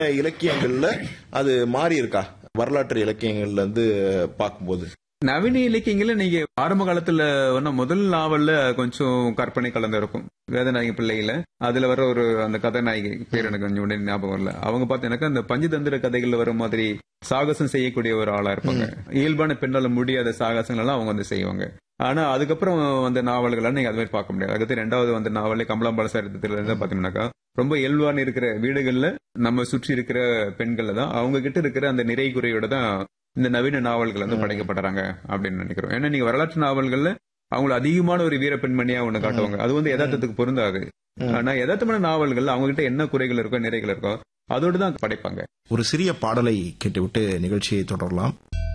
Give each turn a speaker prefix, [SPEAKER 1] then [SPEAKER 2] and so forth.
[SPEAKER 1] இலக்கியங்கள்ல அது மாறி இருக்கா வரலாற்று இலக்கியங்கள்ல இருந்து பார்க்கும்போது
[SPEAKER 2] நவீன இலக்கியங்கள நீங்க ஆரம்ப காலத்துல வந்து முதல் நாவல்ல கொஞ்சம் கற்பனை கலந்து இருக்கும் வேதநாயகி பிள்ளைகள அதுல வர ஒரு அந்த கதாநாயகி பேர் எனக்கு கொஞ்சம் உடனே ஞாபகம் வரல அவங்க பார்த்தீங்கன்னாக்கா அந்த பஞ்சதந்திர கதைகள்ல வர மாதிரி சாகசம் செய்யக்கூடிய ஒரு ஆளா இருப்பாங்க இயல்பான பெண்ணால முடியாத சாகசங்கள் எல்லாம் அவங்க வந்து செய்வாங்க ஆனா அதுக்கப்புறம் அந்த நாவல்கள் நீங்க அது மாதிரி பார்க்க முடியாது அதுக்கு ரெண்டாவது வந்த நாவலே கமலாம்பாள சரித்திரத்துல இருந்து பாத்தீங்கன்னாக்கா ரொம்ப இயல்பான இருக்கிற வீடுகள்ல நம்ம சுற்றி இருக்கிற பெண்கள்ல தான் அவங்க கிட்ட இருக்கிற அந்த நிறை குறையோட தான் இந்த நவீன நாவல்கள் வந்து படைக்கப்படுறாங்க அப்படின்னு நினைக்கிறோம் ஏன்னா நீங்க வரலாற்று நாவல்கள்ல அவங்கள அதிகமான ஒரு வீர பெண்மணியா ஒண்ணு காட்டுவாங்க அது வந்து யதார்த்தத்துக்கு பொருந்தாது ஆனா யதார்த்தமான நாவல்கள் அவங்க கிட்ட என்ன குறைகள் இருக்கோ நிறைகள் இருக்கோ அதோடு தான் படைப்பாங்க
[SPEAKER 1] ஒரு சிறிய பாடலை கேட்டுவிட்டு நிகழ்ச்சியை தொடரலாம்